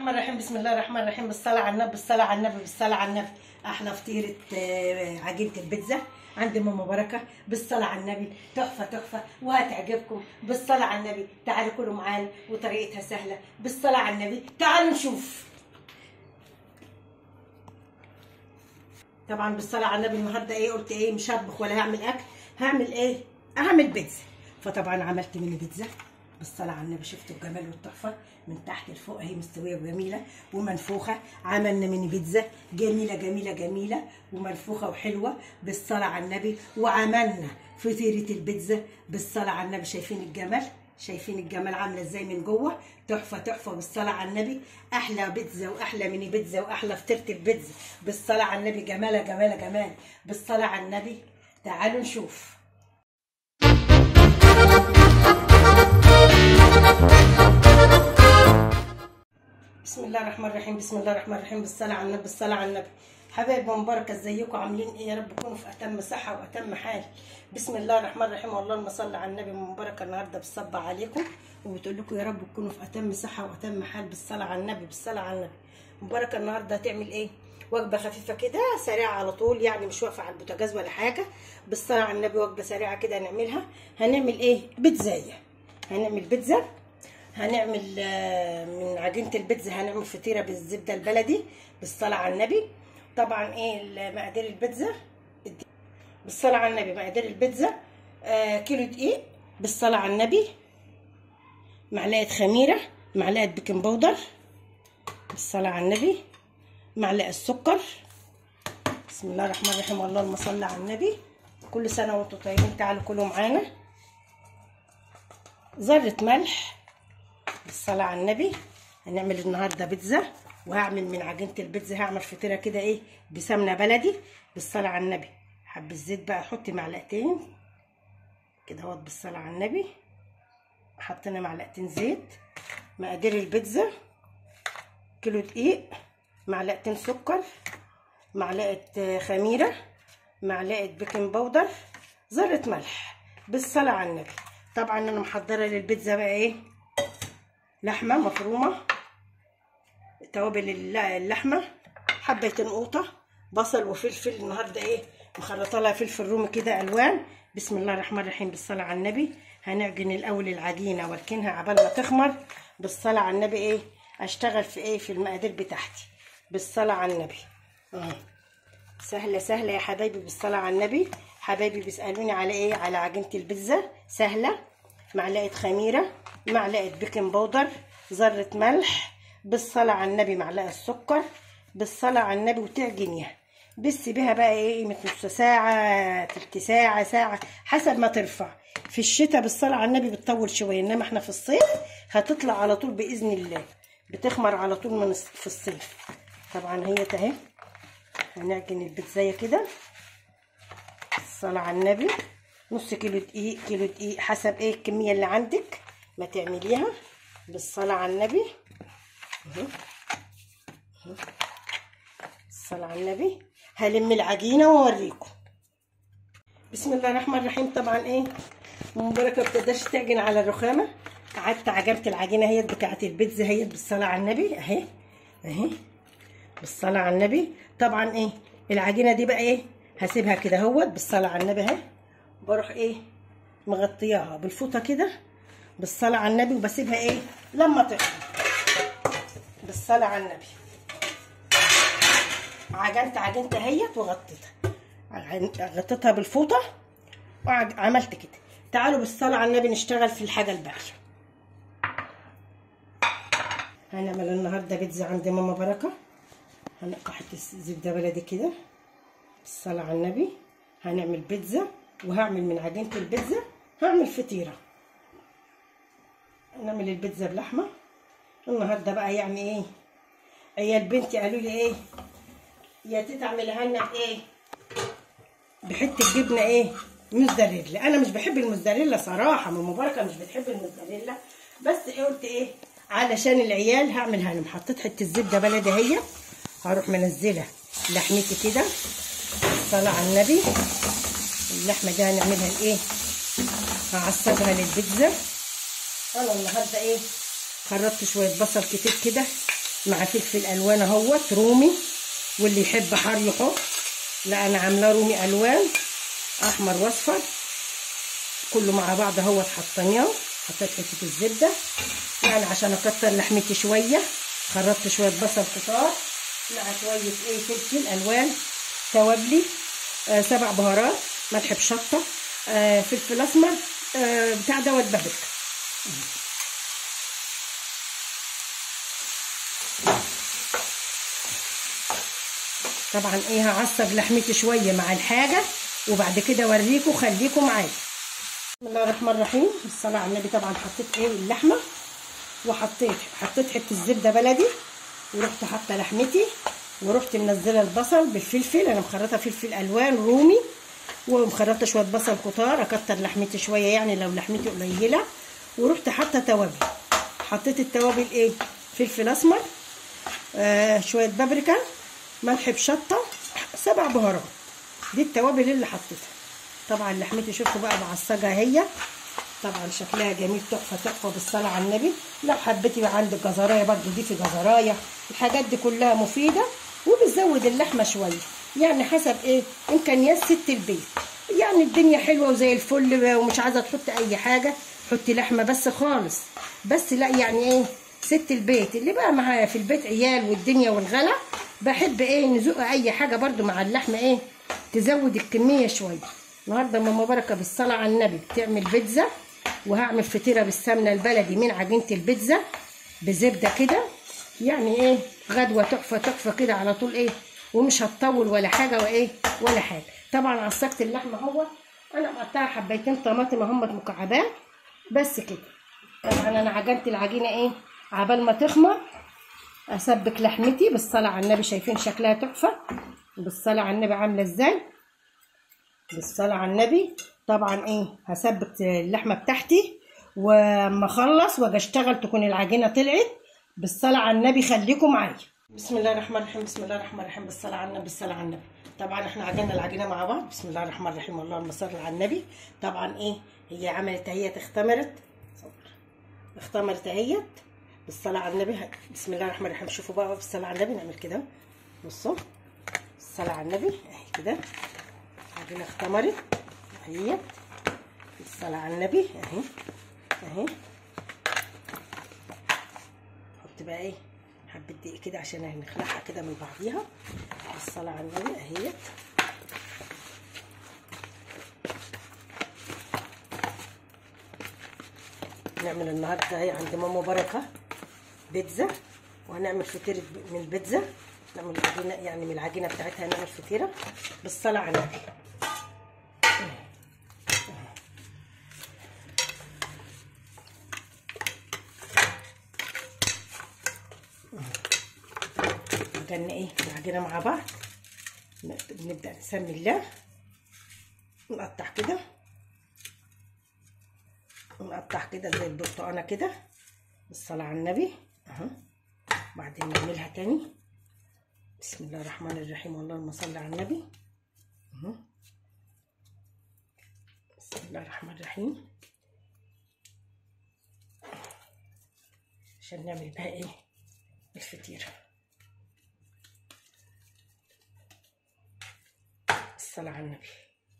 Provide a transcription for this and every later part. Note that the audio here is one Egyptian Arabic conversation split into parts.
الرحمن الرحيم بسم الله الرحمن الرحيم بالصلاة على النبي بالصلاة على النبي بالصلاة على النبي أحلى فطيرة آه، عجينة البيتزا عند ماما بركة بالصلاة على النبي تحفة تحفة وهتعجبكم بالصلاة على النبي تعالوا كلوا معانا وطريقتها سهلة بالصلاة على النبي تعالوا نشوف طبعا بالصلاة على النبي النهارده ايه قلت ايه مش هطبخ ولا هعمل اكل هعمل ايه هعمل بيتزا فطبعا عملت ميني بيتزا بالصلاة على النبي شفتوا الجمال والتحفة من تحت لفوق اهي مستوية وجميلة ومنفوخة عملنا ميني بيتزا جميلة جميلة جميلة ومنفوخة وحلوة بالصلاة على النبي وعملنا فطيرة البيتزا بالصلاة على النبي شايفين الجمال شايفين الجمال عامله ازاي من جوه تحفه تحفه بالصلاه على النبي احلى بيتزا واحلى ميني بيتزا واحلى فطيره البيتزا بالصلاه على النبي جماله جماله جمال بالصلاه على النبي تعالوا نشوف بسم الله الرحمن الرحيم بسم الله الرحمن الرحيم بالصلاه على النبي بالصلاه على النبي حبايب مبارك ازيكم عاملين ايه يا رب تكونوا في اتم صحه واتم حال بسم الله الرحمن الرحيم اللهم صل على النبي مبارك النهارده بتصب عليكم وبتقول لكم يا رب تكونوا في اتم صحه واتم حال بالصلاه على النبي بالصلاه على النبي مبارك النهارده هتعمل ايه وجبه خفيفه كده سريعه على طول يعني مش واقفه على البوتاجاز ولا حاجه بالصلاه على النبي وجبه سريعه كده هنعملها هنعمل ايه بيتزايه هنعمل بيتزا هنعمل آه، من عجينه البيتزا هنعمل فطيره بالزبده البلدي بالصلاه على النبي طبعا ايه مقادير البيتزا بالصلاه على النبي مقادير البيتزا آه كيلو دقيق بالصلاه على النبي معلقه خميره معلقه بيكنج باودر بالصلاه على النبي معلقه سكر بسم الله الرحمن الرحيم اللهم صل على النبي كل سنه وانتم طيبين تعالوا كلوا معانا ذره ملح بالصلاة على النبي هنعمل النهارده بيتزا وهعمل من عجينة البيتزا هعمل فطيرة كده ايه بسمنة بلدي بالصلاة على النبي حب الزيت بقى حطي معلقتين كده اهوت بالصلاة على النبي حطينا معلقتين زيت مقادير البيتزا كيلو دقيق معلقتين سكر معلقة خميرة معلقة بيكنج باودر ذرة ملح بالصلاة على النبي طبعا انا محضرة للبيتزا بقى ايه لحمه مفرومه توابل اللحمه حبه قوطه بصل وفلفل النهارده ايه مخلطه لها فلفل رومي كده الوان بسم الله الرحمن الرحيم بالصلاه على النبي هنعجن الاول العجينه واركنها عبال ما تخمر بالصلاه على النبي ايه اشتغل في ايه في المقادير بتاعتي بالصلاه على النبي اه سهله سهله يا حبايبي بالصلاه على النبي حبايبي بيسالوني على ايه على عجينه البيتزا سهله معلقه خميره معلقه بيكنج باودر ذره ملح بالصلاه على النبي معلقه سكر بالصلاه على النبي وتعجنيها بس بيها بقى ايه قيمه نص ساعه تلت ساعه ساعه حسب ما ترفع في الشتاء بالصلاه على النبي بتطول شويه انما احنا في الصيف هتطلع على طول باذن الله بتخمر على طول من الص- في الصيف طبعا هي اهي هنعجن البيتزايه كده الصلاه على النبي نص كيلو دقيق كيلو دقيق حسب ايه الكمية اللي عندك ما تعمليها بالصلاة على النبي اهو اهو. الصلاة على النبي هلم العجينة واوريكم بسم الله الرحمن الرحيم طبعا ايه مباركة بتقدرش تعجن على الرخامة قعدت عجبت العجينة هي بتاعت البيتزا هي بالصلاة على النبي اهي اهي بالصلاة على النبي طبعا ايه العجينة دي بقى ايه هسيبها كده اهوت بالصلاة على النبي اهي بروح ايه مغطياها بالفوطه كده بالصلاه على النبي وبسيبها ايه لما تخمر بالصلاه على النبي عجنت عجنت اهيت وغطيتها عجن- غطيتها بالفوطه وعملت كده تعالوا بالصلاه على النبي نشتغل في الحاجه الباقيه هنعمل النهارده بيتزا عند ماما بركه هنقطع حته زبده بلدي كده بالصلاه على النبي هنعمل بيتزا وهعمل من عجينة البيتزا هعمل فطيرة نعمل البيتزا بلحمة النهاردة بقى يعني ايه عيال بنتي قالوا لي ايه يا تيتا اعملها لنا بايه بحتة جبنة ايه موزاريلا انا مش بحب الموزاريلا صراحة من مباركة مش بتحب الموزاريلا بس ايه قلت ايه علشان العيال هعملها لهم حطيت حتة زبدة بلدي اهي هروح منزلة لحمتي كده الصلاة على النبي اللحمه دي هنعملها لايه هعصجها للبيتزا انا النهارده ايه خرطت شويه بصل كتير كده مع فلفل الوان اهوت رومي واللي يحب حار يحط لا انا عاملاه رومي الوان احمر واصفر كله مع بعض اهوت حطيناه حطيت حته الزبده يعني عشان اكتر لحمتي شويه خرطت شويه بصل كتار مع شويه ايه فلفل الوان توابلي آه سبع بهارات ملح بشطه آه فلفل اسمر آه بتاع دوت بابريكا طبعا ايه هعصب لحمتي شويه مع الحاجه وبعد كده اوريكم خليكم معايا بسم الله الرحمن الرحيم الصلاه على النبي طبعا حطيت ايه اللحمه وحطيت حطيت حته زبده بلدي ورحت حاطه لحمتي ورحت منزله البصل بالفلفل انا مخرطه فلفل الوان رومي ومخرطه شويه بصل كتار اكتر لحمتي شويه يعني لو لحمتي قليله ورحت حاطه توابل حطيت التوابل ايه فلفل اسمر آه شويه بابريكا ملح بشطه سبع بهارات دي التوابل اللي حطيتها طبعا لحمتي شفتوا بقى معصجه هي طبعا شكلها جميل تحفه تحفه بالصلاه على النبي لو حبيتي عندك جزرايه برضو ضيفي جزرايه الحاجات دي كلها مفيده وبتزود اللحمه شويه يعني حسب ايه امكانيات ست البيت يعني الدنيا حلوه وزي الفل ومش عايزه تحط اي حاجه حطي لحمه بس خالص بس لا يعني ايه ست البيت اللي بقى معايا في البيت عيال والدنيا والغلا بحب ايه نزق اي حاجه برضو مع اللحمه ايه تزود الكميه شويه النهارده ماما بركه بالصلاه على النبي بتعمل بيتزا وهعمل فطيره بالسمنه البلدي من عجينه البيتزا بزبده كده يعني ايه غدوه تحفه تحفه كده على طول ايه ومش هتطول ولا حاجه وايه ولا حاجه طبعا عصقت اللحمه اهو انا مقطعه حبيتين طماطم اهم مكعبات بس كده طبعا انا عجنت العجينه ايه عبال ما تخمر اسبك لحمتي بالصلاه على النبي شايفين شكلها تحفه بالصلاه على النبي عامله ازاي بالصلاه على النبي طبعا ايه هسبك اللحمه بتاعتي واما اخلص واجي اشتغل تكون العجينه طلعت بالصلاه على النبي خليكم معايا بسم الله الرحمن الرحيم بسم الله الرحمن الرحيم بالصلاه على النبي بالصلاه على النبي طبعا احنا عجنا العجينه مع بعض بسم الله الرحمن الرحيم اللهم صل على النبي طبعا ايه هي عملت اهيت اختمرت اختمرت اهيت بالصلاه على النبي بسم الله الرحمن الرحيم شوفوا بقى بالصلاه على النبي نعمل كده بصوا الصلاه على النبي اهي كده عجينه اختمرت اهيت الصلاه على النبي اهي اهي حط بقى ايه حبه دقيق كده عشان هنخلعها كده من بعضيها الصلاه على النبي اهيت نعمل النهارده اهي عند ماما بركه بيتزا وهنعمل فطيره من البيتزا نعمل العجينه يعني من العجينه بتاعتها هنعمل فطيره بالصلاه على النبي عجلنا ايه العجينه مع بعض نبدا نسمي الله نقطع كده ونقطع كده زي البرتقانه كده بالصلاه على النبي اهو بعدين نعملها تاني بسم الله الرحمن الرحيم اللهم صل على النبي اهو بسم الله الرحمن الرحيم عشان نعمل بقى ايه الفطيره الصلاة على النبي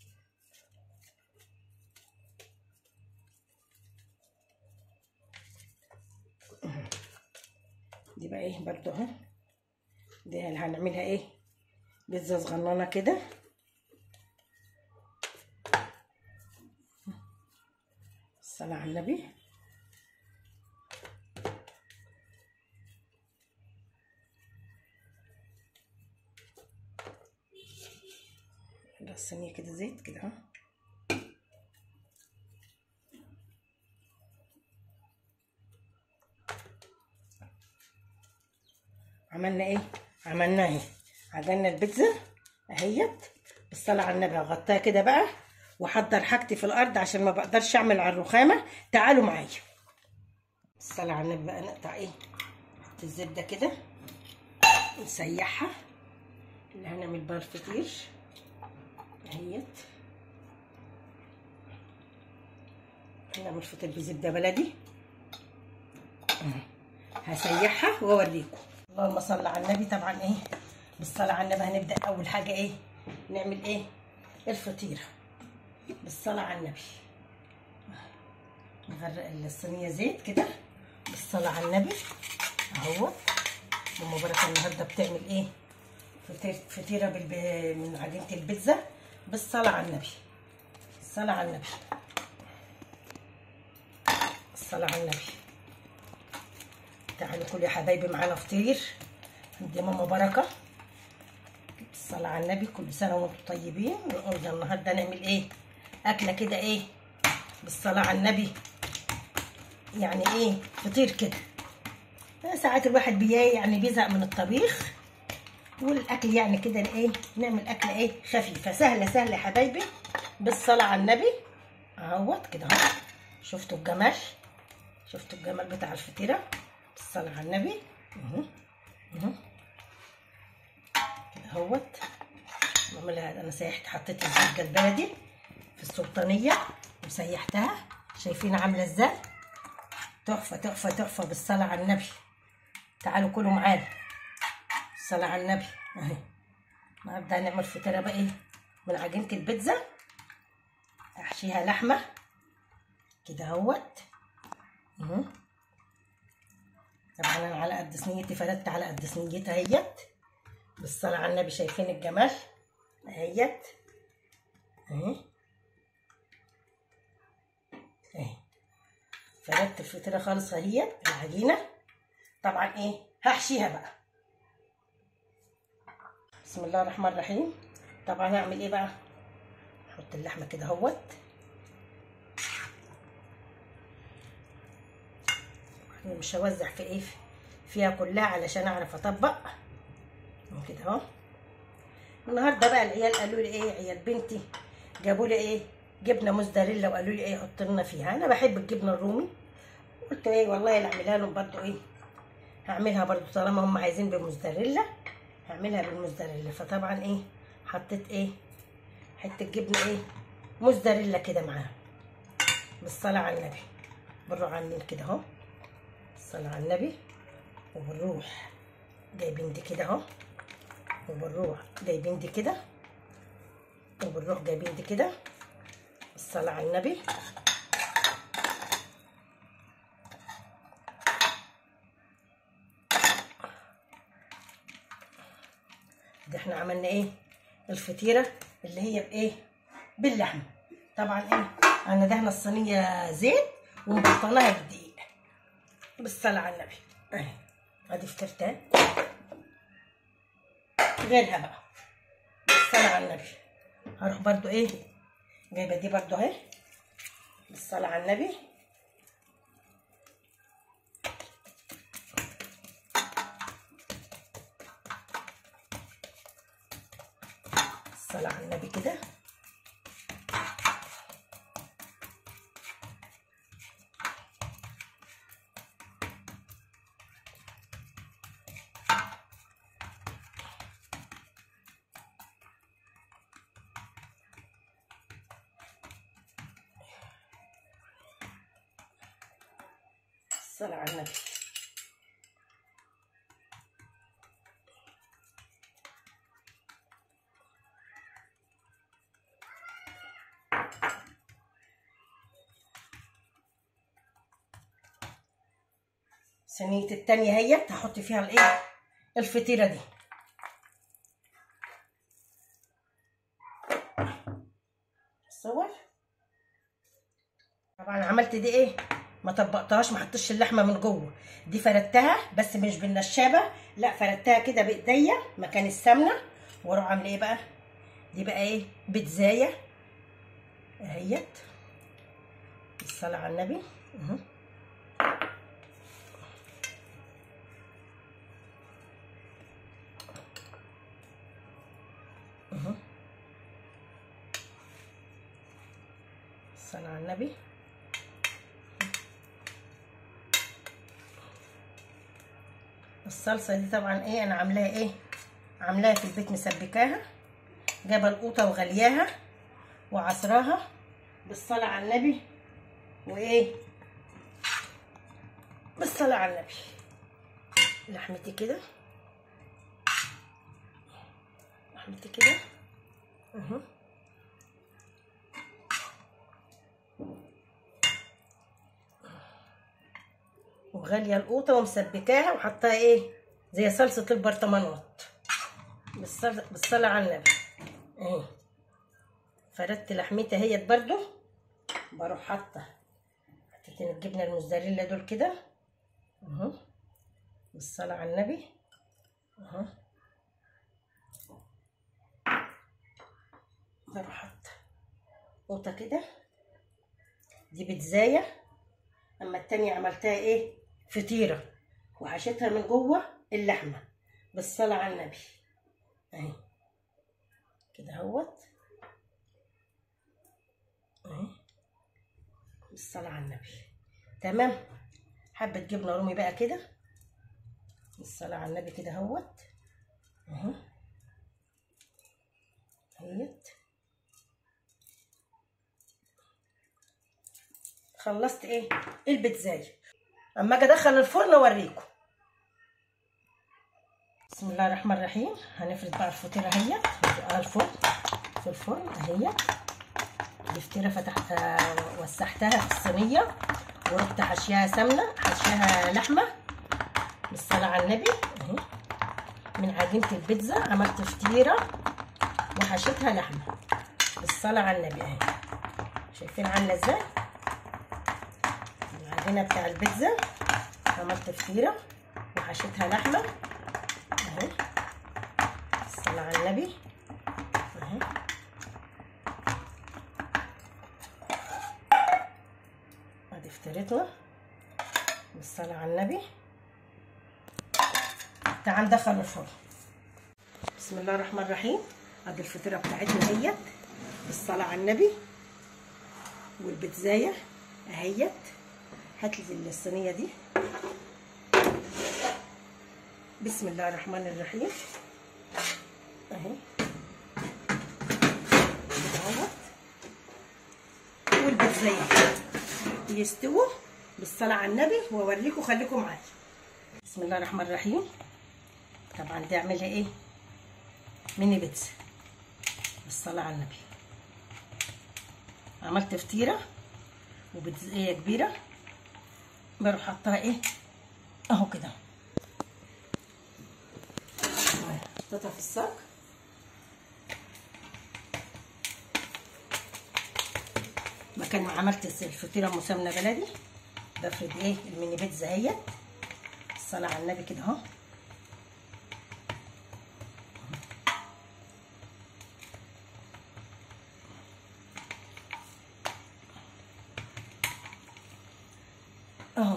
دي بقى ايه برضو اهو دي اللي هنعملها ايه بيتزا صغننه كده الصلاة على النبي الصينية كده زيت كده اهو عملنا ايه عملنا اهي عجلنا البيتزا اهيت بالصلاة على النبي هغطيها كده بقى واحضر حاجتي في الارض عشان ما بقدرش اعمل على الرخامة تعالوا معايا الصلاة على النبي بقى نقطع ايه نحط الزبدة كده نسيحها اللي هنعمل بقى الفطير اهيت هنعمل فطير بزبده بلدي هسيحها واوريكم اللهم صل على النبي طبعا ايه بالصلاه على النبي هنبدا اول حاجه ايه نعمل ايه الفطيره بالصلاه على النبي نغرق الصينيه زيت كده بالصلاه على النبي اهو ام بركه النهارده بتعمل ايه فطير- فطيره بالب... من عجينه البيتزا بالصلاه على النبي الصلاه على النبي الصلاه على النبي تعالوا كل يا حبايبي معانا فطير عند ماما بركه الصلاة على النبي كل سنة وانتم طيبين وقلنا النهاردة نعمل ايه أكلة كده ايه بالصلاة على النبي يعني ايه فطير كده ساعات الواحد بي يعني بيزهق من الطبيخ والأكل يعني كده ايه نعمل أكلة ايه خفيفة سهلة سهلة يا حبايبي بالصلاة على النبي اهوت كده اهو شفتوا الجمال شفتوا الجمال بتاع الفطيرة بالصلاة على النبي اهو اهو كده اهوت بعملها انا سيحت حطيت الزبده البلدي في السلطانيه وسيحتها شايفين عامله ازاي تحفه تحفه تحفه بالصلاه على النبي تعالوا كلوا معانا الصلاه على النبي اهي النهارده هنعمل فطيره بقى ايه من عجينه البيتزا احشيها لحمه كده اهوت اهو طبعا انا على قد صينيتي فردت على قد صينيتها اهيت بالصلاة على النبي شايفين الجمال اهيت اهي اهي فردت الفطيرة خالص اهيت العجينة طبعا ايه هحشيها بقى بسم الله الرحمن الرحيم طبعا هعمل ايه بقى احط اللحمة كده اهوت مش هوزع في ايه فيها كلها علشان اعرف اطبق كده اهو النهارده بقى العيال قالوا لي ايه عيال بنتي جابوا لي ايه جبنه موزاريلا وقالوا لي ايه حط لنا فيها انا بحب الجبنه الرومي قلت ايه والله اللي اعملها لهم برضو ايه هعملها برضو طالما هم عايزين بموزاريلا هعملها بالموزاريلا فطبعا ايه حطيت ايه حته جبنه ايه موزاريلا كده معاها بالصلاه على النبي بنروح عاملين كده اهو الصلاه على النبي وبنروح جايبين دي كده اهو وبنروح جايبين دي كده وبنروح جايبين دي كده الصلاة على النبي ده احنا عملنا ايه الفطيرة اللي هي بايه باللحمة طبعا ايه انا دهنا الصينية زيت ومبطناها بالدقيق بالصلاة على النبي اهي ادي فطرتها غيرها بقى بالصلاة على النبي هروح برضو ايه جايبه دي برضو اهي بالصلاة على النبي الصلاة على النبي كده الصلاة على النبي صينية التانية هي هحط فيها الايه الفطيرة دي صور طبعا عملت دي ايه ما طبقتهاش ما حطيتش اللحمه من جوه دي فردتها بس مش بالنشابه لا فردتها كده بايديا مكان السمنه واروح عامله ايه بقى دي بقى ايه بيتزايه اهيت الصلاه على النبي اهو اهو الصلاه على النبي الصلصه دي طبعا ايه انا عاملاها ايه عاملاها في البيت مسبكاها جايبه القوطه وغلياها وعصراها بالصلاه على النبي وايه بالصلاه على النبي لحمتي كده لحمتي كده اهو وغاليه القوطه ومسبكاها وحطاها ايه زي صلصه البرطمانات بالصل- بالصلاه على النبي اهي فردت لحمتي اهيت برضو بروح حاطه حتتين الجبنه الموزاريلا دول كده اهو بالصلاه على النبي اهو بروح حاطه قوطه كده دي بتزايه اما التانية عملتها ايه فطيرة وحشيتها من جوه اللحمة بالصلاة على النبي اهي كده اهوت اهي بالصلاة على النبي تمام حبة جبنة رومي بقى كده بالصلاة على النبي كده اهوت اهو اهيت خلصت ايه البيتزاية اما اجي ادخل الفرن اوريكم بسم الله الرحمن الرحيم هنفرد بقى الفطيره اهي على الفرن في الفرن اهي دي فطيره فتحتها وسحتها في الصينيه ورحت حشيها سمنه حشيها لحمه بالصلاه على النبي اهي من عجينه البيتزا عملت فطيره وحشيتها لحمه بالصلاه على النبي اهي شايفين عامله ازاي العجينه بتاع البيتزا عملت فطيره وحشيتها لحمه اهي الصلاه على النبي اهي ادي فطيرتنا بالصلاه على النبي تعال ندخل الفرن بسم الله الرحمن الرحيم ادي الفطيره بتاعتنا اهيت بالصلاه على النبي والبيتزايه اهيت هات لي الصينيه دي بسم الله الرحمن الرحيم اهي كده اهوت والبيتزايه يستووا بالصلاه على النبي واوريكم خليكم معايا بسم الله الرحمن الرحيم طبعا دي اعملها ايه ميني بيتزا بالصلاه على النبي عملت فطيره وبيتزايه كبيره بروح حطها ايه اهو كده حطيتها في الصاج مكان ما عملت الفطيره مسمنه بلدي بفرد ايه الميني بيتزا اهيت الصلاه على النبي كده اهو اهو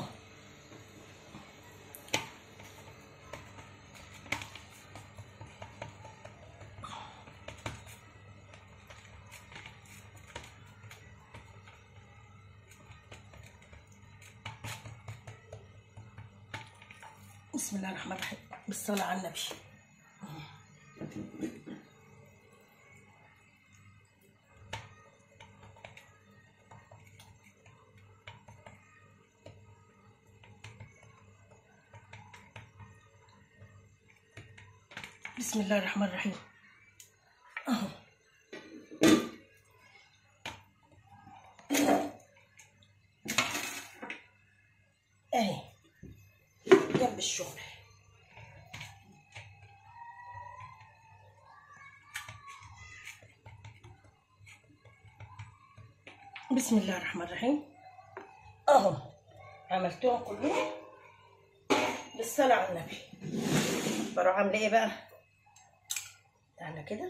بسم الله الرحمن الرحيم بالصلاة على النبي بسم الله الرحمن الرحيم اهو اهي جنب الشغل بسم الله الرحمن الرحيم اهو عملتهم كلهم بالصلاة على النبي بروح عامله ايه بقى تعالى كده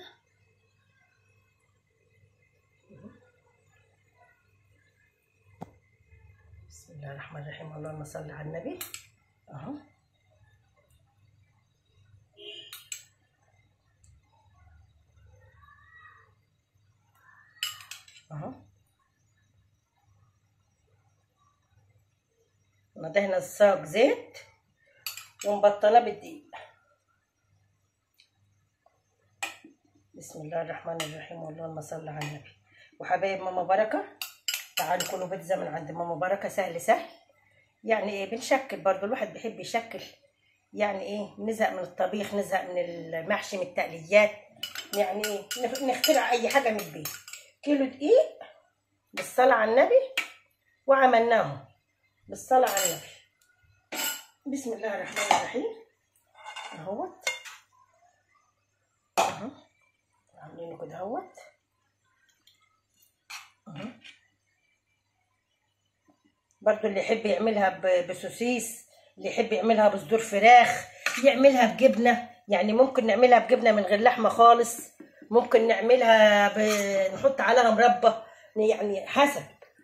بسم الله الرحمن الرحيم اللهم صل على النبي اهو اهو ندهنا الصاج زيت ومبطناه بالدقيق بسم الله الرحمن الرحيم اللهم صل على النبي وحبايب ماما بركه تعالوا كلوا بيتزا من عند ماما بركه سهل سهل يعني ايه بنشكل برضو الواحد بيحب يشكل يعني ايه نزهق من الطبيخ نزهق من المحشي من التقليات يعني ايه نخ- نخترع اي حاجه من البيت كيلو دقيق بالصلاه على النبي وعملناهم بالصلاه على النبي بسم الله الرحمن الرحيم اهوت اهو عاملينه كده اهوت اهو برضو اللي يحب يعملها ب- بسوسيس اللي يحب يعملها بصدور فراخ يعملها بجبنه يعني ممكن نعملها بجبنه من غير لحمه خالص ممكن نعملها ب... نحط عليها مربى يعني حسب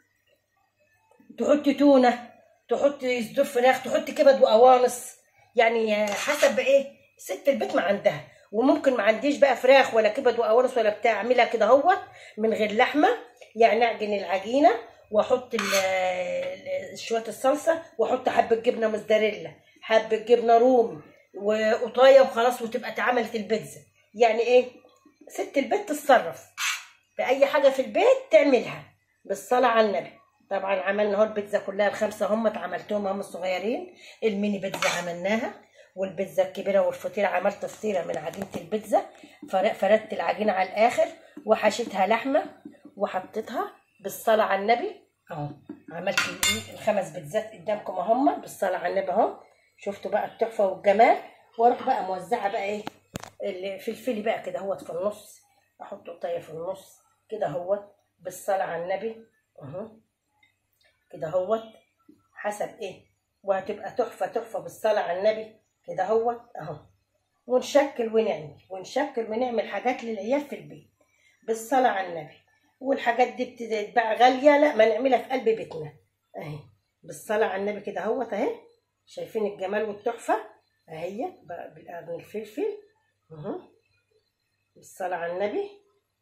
تحطي تونه تحطي صدور فراخ تحطي كبد وقوانص يعني حسب ايه ست البيت ما عندها وممكن ما عنديش بقى فراخ ولا كبد وقوانص ولا بتاع اعملها كده اهوت من غير لحمه يعني اعجن العجينه واحط ال- ال- شويه الصلصه واحط حبه جبنه موزاريلا حبه جبنه رومي وقطايه وخلاص وتبقى اتعملت البيتزا يعني ايه ست البيت تتصرف بأي حاجة في البيت تعملها بالصلاة على النبي طبعا عملنا اهو البيتزا كلها الخمسة هم عملتهم هم الصغيرين الميني بيتزا عملناها والبيتزا الكبيرة والفطيرة عملت فطيرة من عجينة البيتزا فر- فردت العجينة على الآخر وحشيتها لحمة وحطيتها بالصلاة على النبي اهو عملت الايه الخمس بيتزات قدامكم هم بالصلاة على النبي اهو شفتوا بقى التحفة والجمال واروح بقى موزعة بقى ايه الفلفلي بقى كده اهوت في النص احط قطيه في النص كده اهوت بالصلاه على النبي اهو كده اهوت حسب ايه وهتبقى تحفه تحفه بالصلاه على النبي كده اهوت اهو ونشكل ونعمل ونشكل ونعمل حاجات للعيال في البيت بالصلاه على النبي والحاجات دي بتتباع غاليه لا ما نعملها في قلب بيتنا اهي بالصلاه على النبي كده اهوت اهي شايفين الجمال والتحفه اهي بقى بالقرن الفلفل اهو بالصلاة على النبي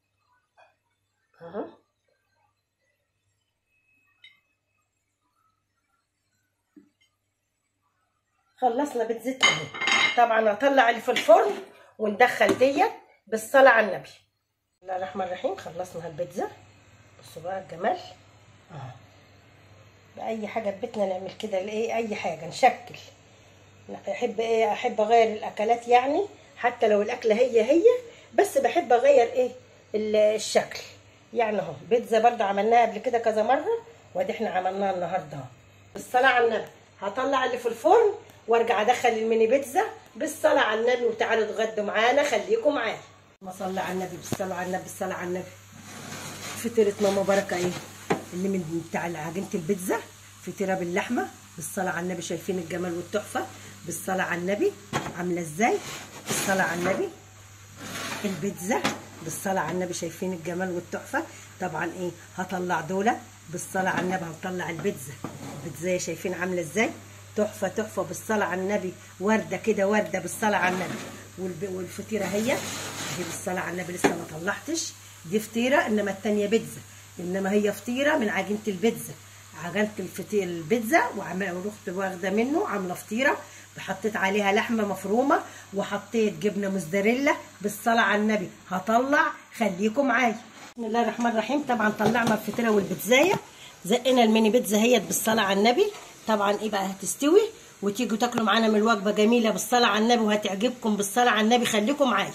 اهو خلصنا بيتزتنا اهي طبعا هطلع اللي في الفرن وندخل ديت بالصلاة على النبي بسم الله الرحمن الرحيم خلصنا البيتزا بصوا بقى الجمال اهو بأي حاجة في بيتنا نعمل كده لإيه أي حاجة نشكل احب ايه احب اغير الاكلات يعني حتى لو الاكله هي هي بس بحب اغير ايه ال- الشكل يعني اهو بيتزا برضه عملناها قبل كده كذا مره وادي احنا عملناها النهارده اهو بالصلاه على النبي هطلع اللي في الفرن وارجع ادخل الميني بيتزا بالصلاه على النبي وتعالوا اتغدوا معانا خليكم معانا ما صلى على النبي بالصلاه على النبي بالصلاه على النبي فطيره ماما بركه ايه اللي من بتاع عجينه البيتزا فطيره باللحمه بالصلاه على النبي شايفين الجمال والتحفه بالصلاه على النبي عامله ازاي بالصلاه على النبي البيتزا بالصلاه على النبي شايفين الجمال والتحفه طبعا ايه هطلع دولة بالصلاه على النبي هطلع البيتزا البيتزا شايفين عامله ازاي تحفه تحفه بالصلاه على النبي ورده كده ورده بالصلاه على النبي والب- والفطيره هي دي بالصلاه على النبي لسه ما طلعتش دي فطيره انما التانيه بيتزا انما هي فطيره من عجينه البيتزا عجنت الفطير البيتزا وعمل ورحت واخده منه عامله فطيره حطيت عليها لحمه مفرومه وحطيت جبنه موزاريلا بالصلاه على النبي هطلع خليكم معايا بسم الله الرحمن الرحيم طبعا طلعنا الفطيره والبيتزايه زقنا الميني بيتزا هي بالصلاه على النبي طبعا ايه بقى هتستوي وتيجوا تاكلوا معانا من الوجبه جميله بالصلاه على النبي وهتعجبكم بالصلاه على النبي خليكم معايا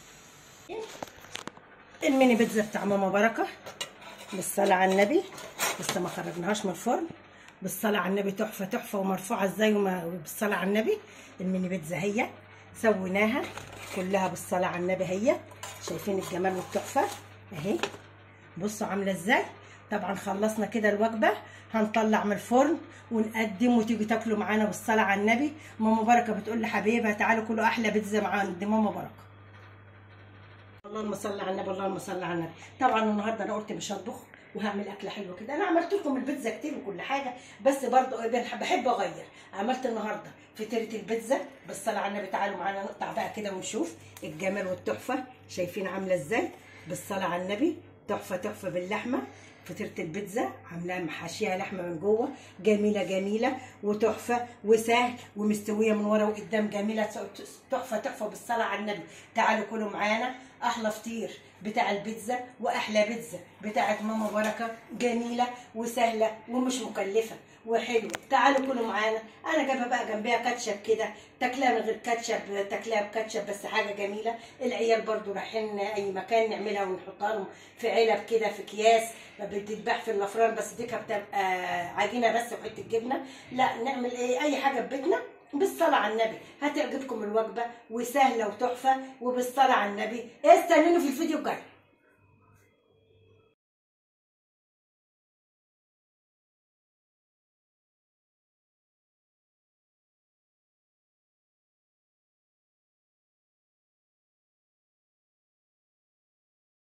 الميني بيتزا بتاع ماما بركه بالصلاة على النبي لسه ما خرجناهاش من الفرن بالصلاة على النبي تحفة تحفة ومرفوعة ازاي وما بالصلاة على النبي الميني بيتزا هي سويناها كلها بالصلاة على النبي هي شايفين الجمال والتحفة اهي بصوا عاملة ازاي طبعا خلصنا كده الوجبة هنطلع من الفرن ونقدم وتيجوا تاكلوا معانا بالصلاة على النبي ماما بركة بتقول لحبايبها تعالوا كلوا احلى بيتزا مع عند ماما بركة اللهم صل على النبي اللهم صل على النبي طبعا النهارده انا قلت مش هطبخ وهعمل اكله حلوه كده انا عملت لكم البيتزا كتير وكل حاجه بس برضه بحب بحب اغير عملت النهارده فطيره البيتزا بالصلاه على النبي تعالوا معانا نقطع بقى كده ونشوف الجمال والتحفه شايفين عامله ازاي بالصلاه على النبي تحفه تحفه باللحمه فطيره البيتزا عاملاها محاشيها لحمه من جوه جميله جميله وتحفه وسهل ومستويه من ورا وقدام جميله تحفه تحفه بالصلاه على النبي تعالوا كلوا معانا احلى فطير بتاع البيتزا واحلى بيتزا بتاعت ماما بركه جميله وسهله ومش مكلفه وحلوه تعالوا كلوا معانا انا جايبه بقى جنبيها كاتشب كده تاكلها من غير كاتشب تاكلها بكاتشب بس حاجه جميله العيال برضو رايحين اي مكان نعملها ونحطها لهم في علب كده في اكياس ما بتتباع في الافران بس دي بتبقى عجينه بس وحته جبنه لا نعمل ايه اي حاجه في بيتنا بالصلاة على النبي هتعجبكم الوجبة وسهلة وتحفة وبالصلاة على النبي استنوني في الفيديو الجاي